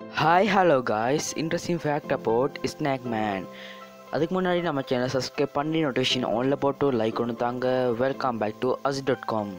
hi hello guys interesting fact about snack man அதுக்கு முன்னாடி நம்ம சேனல் சப்ஸ்கிரைப் பண்ணி நோட்டிஃபிகேஷன் ஆனில் போட்டு லைக் ஒன்று தாங்க welcome back to us dot com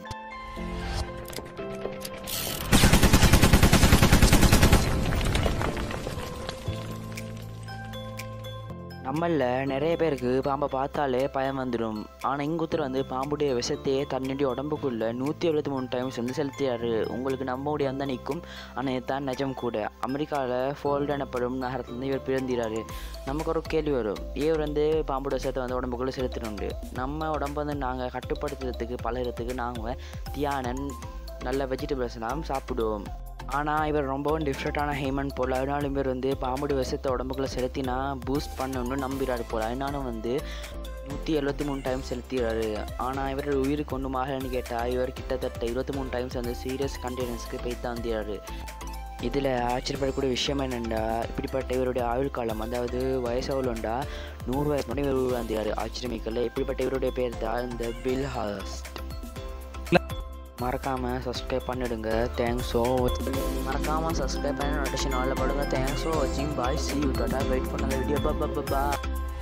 நம்மளில் நிறைய பேருக்கு பாம்பை பார்த்தாலே பயம் வந்துடும் ஆனால் இங்குத்தர் வந்து பாம்புடைய விஷத்தையே தன்னுடைய உடம்புக்குள்ள நூற்றி எழுபத்தி மூணு டைம்ஸ் வந்து செலுத்தியாரு உங்களுக்கு நம்ப முடியாம தான் நிற்கும் ஆனால் இதுதான் நிஜம் கூட அமெரிக்காவில் ஃபோல்டு எனப்படும் நகரத்துலேருந்து இவர் பிறந்திறாரு நமக்கு ஒரு கேள்வி வரும் இவர் வந்து பாம்போட விஷத்தை வந்து உடம்புக்குள்ளே செலுத்தினுண்டு நம்ம உடம்பு வந்து நாங்கள் கட்டுப்படுத்துறதுக்கு பழகிறதுக்கு நாங்கள் தியானன் நல்ல வெஜிடபிள்ஸ்லாம் சாப்பிடுவோம் ஆனால் இவர் ரொம்பவும் டிஃப்ரெண்ட்டான ஹேமன் போல் அதனால இவர் வந்து பாம்புடைய விஷத்தை உடம்புக்குள்ளே செலுத்தினா பூஸ்ட் பண்ணணும்னு நம்புகிறாரு போல் அதனாலும் வந்து நூற்றி எழுபத்தி மூணு டைம்ஸ் செலுத்திடுறாரு ஆனால் இவர் உயிருக்கு ஒன்றும் ஆகலைன்னு கேட்டால் இவர் கிட்டத்தட்ட இருபத்தி மூணு டைம்ஸ் வந்து சீரியஸ் கண்டெய்னர்ஸ்க்கு போய் தந்துடுறாரு இதில் ஆச்சரியப்படக்கூடிய விஷயம் என்னென்னா இப்படிப்பட்ட இவருடைய ஆயுள் காலம் அதாவது வயசாகலண்டா நூறு வயசு மட்டும் இவர் வாழ்ந்தார் ஆச்சரியமிக்கல இப்படிப்பட்ட இவருடைய பேர் தான் இந்த பில் ஹாஸ்ட் மறக்காமல் சப்ஸ்கிரைப் பண்ணிடுங்க தேங்க்ஸ் ஸோ மறக்காமல் சப்ஸ்கிரைப் பண்ணி நோட்டிஃபிகேஷன் ஆலில் போடுங்க தேங்க்ஸ் ஃபார் வாட்சிங் பாய் சி யூ டாட்டா வெயிட் பண்ணுங்க வீடியோ பா பா பா